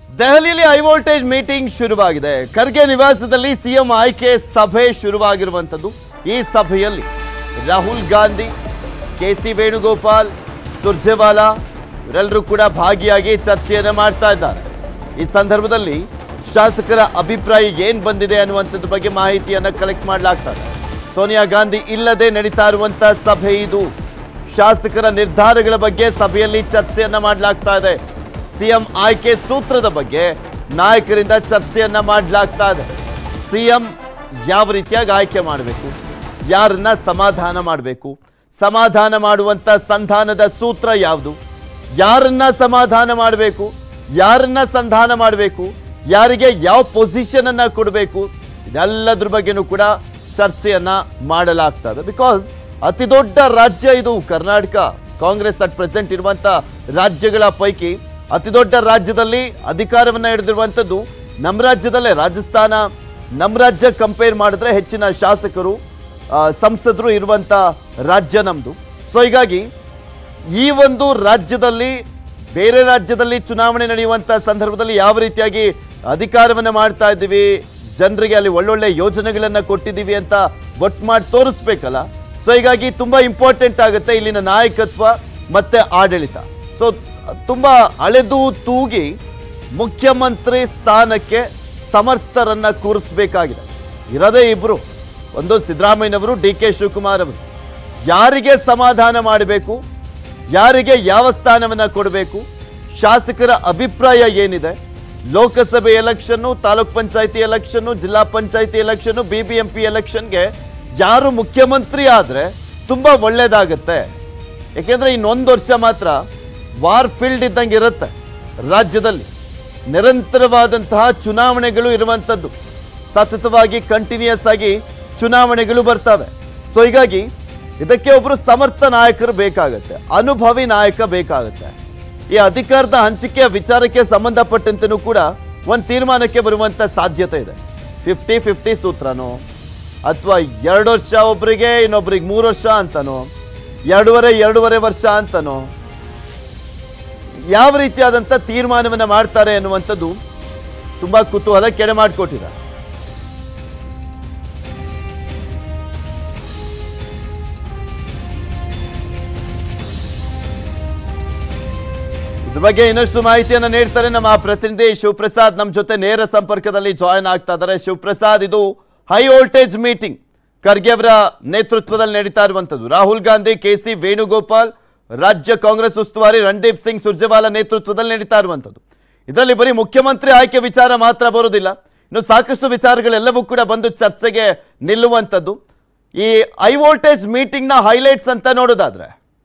ದೆಹಲಿಯಲ್ಲಿ high voltage meeting ಶುರುವಾಗಿದೆ ಖರ್ಗೆ ನಿವಾಸದಲ್ಲಿ ಸಿಎಂ ಆಯ್ಕೆ ಸಭೆ ಶುರುವಾಗಿರುವಂಥದ್ದು ಈ ಸಭೆಯಲ್ಲಿ ರಾಹುಲ್ ಗಾಂಧಿ ಕೆ ಸಿ ವೇಣುಗೋಪಾಲ್ ಸುರ್ಜೇವಾಲಾ ಇವರೆಲ್ಲರೂ ಕೂಡ ಭಾಗಿಯಾಗಿ ಚರ್ಚೆಯನ್ನು ಮಾಡ್ತಾ ಇದ್ದಾರೆ ಈ ಸಂದರ್ಭದಲ್ಲಿ ಶಾಸಕರ ಅಭಿಪ್ರಾಯ ಏನ್ ಬಂದಿದೆ ಅನ್ನುವಂಥದ್ರ ಬಗ್ಗೆ ಮಾಹಿತಿಯನ್ನ ಕಲೆಕ್ಟ್ ಮಾಡಲಾಗ್ತದೆ ಸೋನಿಯಾ ಗಾಂಧಿ ಇಲ್ಲದೆ ನಡೀತಾ ಇರುವಂತ ಸಭೆ ಇದು ಶಾಸಕರ ನಿರ್ಧಾರಗಳ ಬಗ್ಗೆ ಸಭೆಯಲ್ಲಿ ಚರ್ಚೆಯನ್ನ ಮಾಡಲಾಗ್ತಾ ಇದೆ ಸಿಎಂ ಆಯ್ಕೆ ಸೂತ್ರದ ಬಗ್ಗೆ ನಾಯಕರಿಂದ ಚರ್ಚೆಯನ್ನ ಮಾಡಲಾಗ್ತಾ ಇದೆ ಸಿಎಂ ಯಾವ ರೀತಿಯಾಗಿ ಆಯ್ಕೆ ಮಾಡಬೇಕು ಯಾರನ್ನ ಸಮಾಧಾನ ಮಾಡಬೇಕು ಸಮಾಧಾನ ಮಾಡುವಂತ ಸಂಧಾನದ ಸೂತ್ರ ಯಾವುದು ಯಾರನ್ನ ಸಮಾಧಾನ ಮಾಡಬೇಕು ಯಾರನ್ನ ಸಂಧಾನ ಮಾಡಬೇಕು ಯಾರಿಗೆ ಯಾವ ಪೊಸಿಷನ್ ಅನ್ನ ಕೊಡಬೇಕು ಇದೆಲ್ಲದ್ರ ಬಗ್ಗೆನೂ ಕೂಡ ಚರ್ಚೆಯನ್ನ ಮಾಡಲಾಗ್ತದೆ ಬಿಕಾಸ್ ಅತಿ ದೊಡ್ಡ ರಾಜ್ಯ ಇದು ಕರ್ನಾಟಕ ಕಾಂಗ್ರೆಸ್ ಅಟ್ ಪ್ರೆಸೆಂಟ್ ಇರುವಂತ ರಾಜ್ಯಗಳ ಪೈಕಿ ಅತಿ ದೊಡ್ಡ ರಾಜ್ಯದಲ್ಲಿ ಅಧಿಕಾರವನ್ನ ಹಿಡಿದಿರುವಂಥದ್ದು ನಮ್ಮ ರಾಜ್ಯದಲ್ಲೇ ರಾಜಸ್ಥಾನ ನಮ್ಮ ರಾಜ್ಯ ಕಂಪೇರ್ ಮಾಡಿದ್ರೆ ಹೆಚ್ಚಿನ ಶಾಸಕರು ಆ, ಸಂಸದರು ಇರುವಂತ ರಾಜ್ಯ ನಮ್ದು ಸೊ ಹೀಗಾಗಿ ಈ ಒಂದು ರಾಜ್ಯದಲ್ಲಿ ಬೇರೆ ರಾಜ್ಯದಲ್ಲಿ ಚುನಾವಣೆ ನಡೆಯುವಂತ ಸಂದರ್ಭದಲ್ಲಿ ಯಾವ ರೀತಿಯಾಗಿ ಅಧಿಕಾರವನ್ನ ಮಾಡ್ತಾ ಇದ್ದೀವಿ ಜನರಿಗೆ ಅಲ್ಲಿ ಒಳ್ಳೊಳ್ಳೆ ಯೋಜನೆಗಳನ್ನ ಕೊಟ್ಟಿದ್ದೀವಿ ಅಂತ ಒಟ್ಟು ಮಾಡಿ ತೋರಿಸ್ಬೇಕಲ್ಲ ಸೊ ಹೀಗಾಗಿ ತುಂಬಾ ಇಂಪಾರ್ಟೆಂಟ್ ಆಗುತ್ತೆ ಇಲ್ಲಿನ ನಾಯಕತ್ವ ಮತ್ತೆ ಆಡಳಿತ ಸೊ ತುಂಬಾ ಅಳೆದು ತೂಗಿ ಮುಖ್ಯಮಂತ್ರಿ ಸ್ಥಾನಕ್ಕೆ ಸಮರ್ಥರನ್ನ ಕೂರಿಸ್ಬೇಕಾಗಿದೆ ಇರೋದೇ ಇಬ್ರು ಒಂದು ಸಿದ್ದರಾಮಯ್ಯನವರು ಡಿ ಕೆ ಶಿವಕುಮಾರ್ ಅವರು ಯಾರಿಗೆ ಸಮಾಧಾನ ಮಾಡಬೇಕು ಯಾರಿಗೆ ಯಾವ ಸ್ಥಾನವನ್ನ ಕೊಡಬೇಕು ಶಾಸಕರ ಅಭಿಪ್ರಾಯ ಏನಿದೆ ಲೋಕಸಭೆ ಎಲೆಕ್ಷನ್ನು ತಾಲೂಕ್ ಪಂಚಾಯತಿ ಎಲೆಕ್ಷನ್ನು ಜಿಲ್ಲಾ ಪಂಚಾಯತಿ election B B M P ಎಲೆಕ್ಷನ್ಗೆ ಯಾರು ಮುಖ್ಯಮಂತ್ರಿ ಆದ್ರೆ ತುಂಬಾ ಒಳ್ಳೇದಾಗತ್ತೆ ಯಾಕೆಂದ್ರೆ ಇನ್ನೊಂದು ವರ್ಷ ಮಾತ್ರ ವಾರ್ ಫೀಲ್ಡ್ ಇದ್ದಂಗೆ ಇರುತ್ತೆ ರಾಜ್ಯದಲ್ಲಿ ನಿರಂತರವಾದಂತಹ ಚುನಾವಣೆಗಳು ಇರುವಂಥದ್ದು ಸತತವಾಗಿ ಕಂಟಿನ್ಯೂಸ್ ಆಗಿ ಚುನಾವಣೆಗಳು ಬರ್ತವೆ ಸೊ ಹೀಗಾಗಿ ಇದಕ್ಕೆ ಒಬ್ರು ಸಮರ್ಥ ನಾಯಕರು ಬೇಕಾಗತ್ತೆ ಅನುಭವಿ ನಾಯಕ ಬೇಕಾಗತ್ತೆ ಈ ಅಧಿಕಾರದ ಹಂಚಿಕೆಯ ವಿಚಾರಕ್ಕೆ ಸಂಬಂಧಪಟ್ಟಂತೆನೂ ಕೂಡ ಒಂದು ತೀರ್ಮಾನಕ್ಕೆ ಬರುವಂತ ಸಾಧ್ಯತೆ ಇದೆ ಫಿಫ್ಟಿ ಫಿಫ್ಟಿ ಸೂತ್ರನೋ ಅಥವಾ ಎರಡು ವರ್ಷ ಒಬ್ರಿಗೆ ಇನ್ನೊಬ್ರಿಗೆ ಮೂರು ವರ್ಷ ಅಂತನೋ ಎರಡೂವರೆ ಎರಡೂವರೆ ವರ್ಷ ಅಂತನೋ ಯಾವ ರೀತಿಯಾದಂಥ ತೀರ್ಮಾನವನ್ನ ಮಾಡ್ತಾರೆ ಅನ್ನುವಂಥದ್ದು ತುಂಬಾ ಕುತೂಹಲ ಕೆಡೆ ಮಾಡಿಕೊಟ್ಟಿದ್ದಾರೆ ಇದ್ರ ಬಗ್ಗೆ ಇನ್ನಷ್ಟು ಮಾಹಿತಿಯನ್ನ ನೀಡ್ತಾರೆ ನಮ್ಮ ಪ್ರತಿನಿಧಿ ಶಿವಪ್ರಸಾದ್ ನಮ್ಮ ಜೊತೆ ನೇರ ಸಂಪರ್ಕದಲ್ಲಿ ಜಾಯಿನ್ ಆಗ್ತಾ ಇದ್ದಾರೆ ಶಿವಪ್ರಸಾದ್ ಇದು ಹೈ ವೋಲ್ಟೇಜ್ ಮೀಟಿಂಗ್ ಖರ್ಗೆ ಅವರ ನೇತೃತ್ವದಲ್ಲಿ ನಡೀತಾ ಇರುವಂತದ್ದು ರಾಹುಲ್ ಗಾಂಧಿ ಕೆ ಸಿ ವೇಣುಗೋಪಾಲ್ ರಾಜ್ಯ ಕಾಂಗ್ರೆಸ್ ಉಸ್ತುವಾರಿ ರಣದೀಪ್ ಸಿಂಗ್ ಸುರ್ಜೇವಾಲಾ ನೇತೃತ್ವದಲ್ಲಿ ನಡೀತಾ ಇರುವಂತದ್ದು ಇದರಲ್ಲಿ ಬರೀ ಮುಖ್ಯಮಂತ್ರಿ ಆಯ್ಕೆ ವಿಚಾರ ಮಾತ್ರ ಬರುವುದಿಲ್ಲ ಇನ್ನು ಸಾಕಷ್ಟು ವಿಚಾರಗಳೆಲ್ಲವೂ ಕೂಡ ಬಂದು ಚರ್ಚೆಗೆ ನಿಲ್ಲುವಂಥದ್ದು ಈ ಹೈ ವೋಲ್ಟೇಜ್ ಮೀಟಿಂಗ್ನ ಹೈಲೈಟ್ಸ್ ಅಂತ ನೋಡೋದಾದ್ರೆ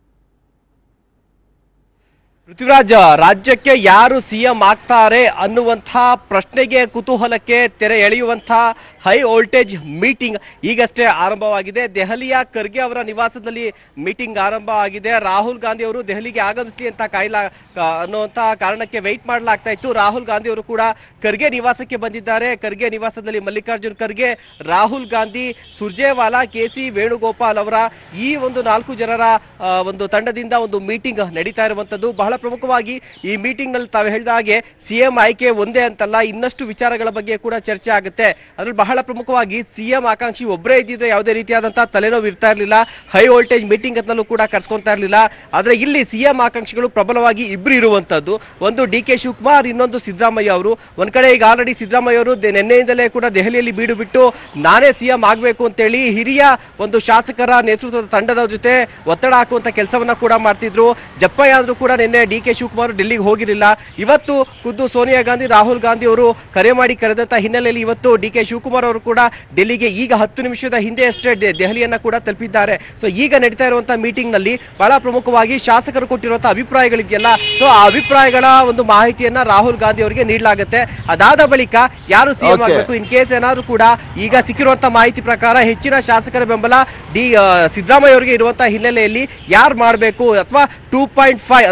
ಪೃಥ್ವಿರಾಜ್ ರಾಜ್ಯಕ್ಕೆ ಯಾರು ಸಿಎಂ ಆಗ್ತಾರೆ ಅನ್ನುವಂಥ ಪ್ರಶ್ನೆಗೆ ಕುತೂಹಲಕ್ಕೆ ತೆರೆ ಎಳೆಯುವಂಥ ಹೈ ವೋಲ್ಟೇಜ್ ಮೀಟಿಂಗ್ ಈಗಷ್ಟೇ ಆರಂಭವಾಗಿದೆ ದೆಹಲಿಯ ಖರ್ಗೆ ಅವರ ನಿವಾಸದಲ್ಲಿ ಮೀಟಿಂಗ್ ಆರಂಭ ಆಗಿದೆ ರಾಹುಲ್ ಗಾಂಧಿ ಅವರು ದೆಹಲಿಗೆ ಆಗಮಿಸಲಿ ಅಂತ ಕಾಯ್ಲಾ ಕ- ಅನ್ನುವಂಥ ಕಾರಣಕ್ಕೆ ವೆಯ್ಟ್ ಮಾಡಲಾಗ್ತಾ ಇತ್ತು ರಾಹುಲ್ ಗಾಂಧಿ ಅವರು ಕೂಡ ಖರ್ಗೆ ನಿವಾಸಕ್ಕೆ ಬಂದಿದ್ದಾರೆ ಖರ್ಗೆ ನಿವಾಸದಲ್ಲಿ ಮಲ್ಲಿಕಾರ್ಜುನ್ ಖರ್ಗೆ ರಾಹುಲ್ ಗಾಂಧಿ ಸುರ್ಜೇವಾಲಾ ಕೆ ಸಿ ವೇಣುಗೋಪಾಲ್ ಅವರ ಈ ಒಂದು ನಾಲ್ಕು ಜನರ ಆ, ಒಂದು ತಂಡದಿಂದ ಒಂದು ಮೀಟಿಂಗ್ ನಡೀತಾ ಇರುವಂತದ್ದು ಬಹಳ ಪ್ರಮುಖವಾಗಿ ಈ ಮೀಟಿಂಗ್ ನಲ್ಲಿ ತಾವು ಹೇಳಿದ ಹಾಗೆ ಸಿಎಂ ಆಯ್ಕೆ ಒಂದೇ ಅಂತಲ್ಲ ಇನ್ನಷ್ಟು ವಿಚಾರಗಳ ಬಗ್ಗೆ ಕೂಡ ಚರ್ಚೆ ಆಗುತ್ತೆ ಅದ್ರಲ್ಲಿ ಬಹಳ ಪ್ರಮುಖವಾಗಿ ಸಿಎಂ ಆಕಾಂಕ್ಷಿ ಒಬ್ಬರೇ ಇದ್ದಿದ್ರೆ ಯಾವುದೇ ರೀತಿಯಾದಂತಹ ತಲೆನೋವು ಇರ್ತಾ ಇರಲಿಲ್ಲ ಹೈ ವೋಲ್ಟೇಜ್ ಮೀಟಿಂಗ್ ಅಂತಲೂ ಕೂಡ ಕರ್ಸ್ಕೊಂತಾ ಇರಲಿಲ್ಲ ಆದ್ರೆ ಇಲ್ಲಿ ಸಿಎಂ ಆಕಾಂಕ್ಷಿಗಳು ಪ್ರಬಲವಾಗಿ ಇಬ್ರು ಇರುವಂತದ್ದು ಒಂದು ಡಿ ಕೆ ಶಿವಕುಮಾರ್ ಇನ್ನೊಂದು ಸಿದ್ದರಾಮಯ್ಯ ಅವರು ಒಂದ್ ಕಡೆ ಈಗ ಆಲ್ರೆಡಿ ಸಿದ್ದರಾಮಯ್ಯ ಅವರು ದೆ- ನಿನ್ನೆಯಿಂದಲೇ ಕೂಡ ದೆಹಲಿಯಲ್ಲಿ ಬೀಡು ಬಿಟ್ಟು ನಾನೇ ಸಿಎಂ ಆಗ್ಬೇಕು ಅಂತೇಳಿ ಹಿರಿಯ ಒಂದು ಶಾಸಕರ ನೇತೃತ್ವದ ತಂಡದ ಜೊತೆ ಒತ್ತಡ ಹಾಕುವಂತ ಕೆಲಸವನ್ನ ಕೂಡ ಮಾಡ್ತಿದ್ರು ಜಪ್ಪಯ್ಯ ಆದ್ರೂ ಕೂಡ ನಿನ್ನೆ ಡಿ ಕೆ ಶಿವಕುಮಾರ್ ಡೆಲ್ಲಿಗೆ ಹೋಗಿರಲಿಲ್ಲ ಇವತ್ತು ಖುದ್ದು ಸೋನಿಯಾ ಗಾಂಧಿ ರಾಹುಲ್ ಗಾಂಧಿ ಅವರು ಕರೆ ಮಾಡಿ ಕರೆದಂತ ಹಿನ್ನೆಲೆಯಲ್ಲಿ ಇವತ್ತು ಡಿ ಕೆ ಶಿವಕುಮಾರ್ ಅವರು ಕೂಡ ಡೆಲ್ಲಿಗೆ ಈಗ ಹತ್ತು ನಿಮಿಷದ ಹಿಂದೆ ಅಷ್ಟೇ ದೆ- ದೆಹಲಿಯನ್ನ ಕೂಡ ತಲುಪಿದ್ದಾರೆ ಸೊ ಈಗ ನಡೀತಾ ಇರುವಂತಹ ಮೀಟಿಂಗ್ ನಲ್ಲಿ ಬಹಳ ಪ್ರಮುಖವಾಗಿ ಶಾಸಕರು ಕೊಟ್ಟಿರುವಂತಹ ಅಭಿಪ್ರಾಯಗಳಿದೆಯಲ್ಲ ಸೊ ಆ ಅಭಿಪ್ರಾಯಗಳ ಒಂದು ಮಾಹಿತಿಯನ್ನ ರಾಹುಲ್ ಗಾಂಧಿ ಅವರಿಗೆ ನೀಡಲಾಗುತ್ತೆ ಅದಾದ ಬಳಿಕ ಯಾರು ಸಿಎಂ Okay. ಆಗಬೇಕು ಇನ್ ಕೇಸ್ ಏನಾದ್ರು ಕೂಡ ಈಗ ಸಿಕ್ಕಿರುವಂತಹ ಮಾಹಿತಿ ಪ್ರಕಾರ ಹೆಚ್ಚಿನ ಶಾಸಕರ ಬೆಂಬಲ ಡಿ ಆ, ಸಿದ್ದರಾಮಯ್ಯ ಅವರಿಗೆ ಇರುವಂತಹ ಹಿನ್ನೆಲೆಯಲ್ಲಿ ಯಾರು ಮಾಡಬೇಕು ಅಥವಾ ಟೂ ಪಾಯಿಂಟ್ ಫೈವ್ ಅಂದ್ರೆ ಎರಡು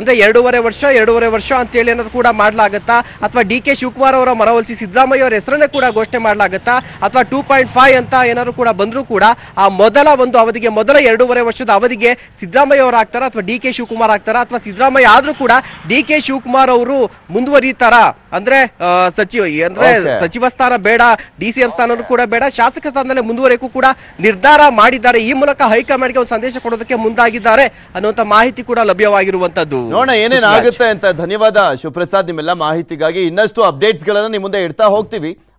ಎರಡೂವರೆ ವರ್ಷ ಎರಡೂವರೆ ವರ್ಷ ಅಂತೇಳಿ ಅನ್ನೋದು ಕೂಡ ಮಾಡ್ಲಾಗತ್ತಾ ಅಥವಾ ಡಿ ಕೆ ಶಿವಕುಮಾರ್ ಅವರ ಮನವೊಲಿಸಿ ಸಿದ್ದರಾಮಯ್ಯ ಅವರ ಹೆಸರನ್ನೇ ಕೂಡ ಘೋಷಣೆ ಮಾಡ್ಲಾಗತ್ತಾ ಅಥವಾ ಟೂ ಪಾಯಿಂಟ್ ಫೈವ್ ಅಂತ ಏನಾದ್ರು ಕೂಡ ಬಂದರೂ ಕೂಡ ಆ ಮೊದಲ ಒಂದು ಅವಧಿಗೆ ಮೊದಲ ಎರಡೂವರೆ ವರ್ಷದ ಅವಧಿಗೆ ಸಿದ್ದರಾಮಯ್ಯ ಅವರು ಆಗ್ತಾರ ಅಥವಾ ಡಿ ಕೆ ಶಿವಕುಮಾರ್ ಆಗ್ತಾರ ಅಥವಾ ಸಿದ್ದರಾಮಯ್ಯ ಆದ್ರೂ ಕೂಡ ಡಿ ಕೆ ಶಿವಕುಮಾರ್ ಅವರು ಮುಂದುವರಿತಾರ ಅಂದ್ರೆ ಆ, ಸಚಿವ ಅಂದ್ರೆ Okay. ಸಚಿವ ಸ್ಥಾನ ಬೇಡ ಡಿ ಸಿ ಎಂ ಸ್ಥಾನನೂ ಕೂಡ ಬೇಡ ಶಾಸಕ ಸ್ಥಾನದಲ್ಲೇ ಮುಂದುವರೆಯಕ್ಕೂ ಕೂಡ ನಿರ್ಧಾರ ಮಾಡಿದ್ದಾರೆ ಈ ಮೂಲಕ ಹೈಕಮಾಂಡ್ಗೆ ಒಂದು ಸಂದೇಶ ಕೊಡೋದಕ್ಕೆ ಮುಂದಾಗಿದ್ದಾರೆ ಅನ್ನುವಂತ ಮಾಹಿತಿ ಕೂಡ ಲಭ್ಯವಾಗಿರುವಂತದ್ದು ನೋಡೋಣ ಏನೇನ್ ಆಗುತ್ತೆ ಅಂತ ಧನ್ಯವಾದ ಶಿವಪ್ರಸಾದ್ ನಿಮ್ಮೆಲ್ಲ ಮಾಹಿತಿಗಾಗಿ ಇನ್ನಷ್ಟು ಅಪ್ಡೇಟ್ಸ್ ಗಳನ್ನ ನಿಮ್ ಮುಂದೆ ಇಡ್ತಾ ಹೋಗ್ತೀವಿ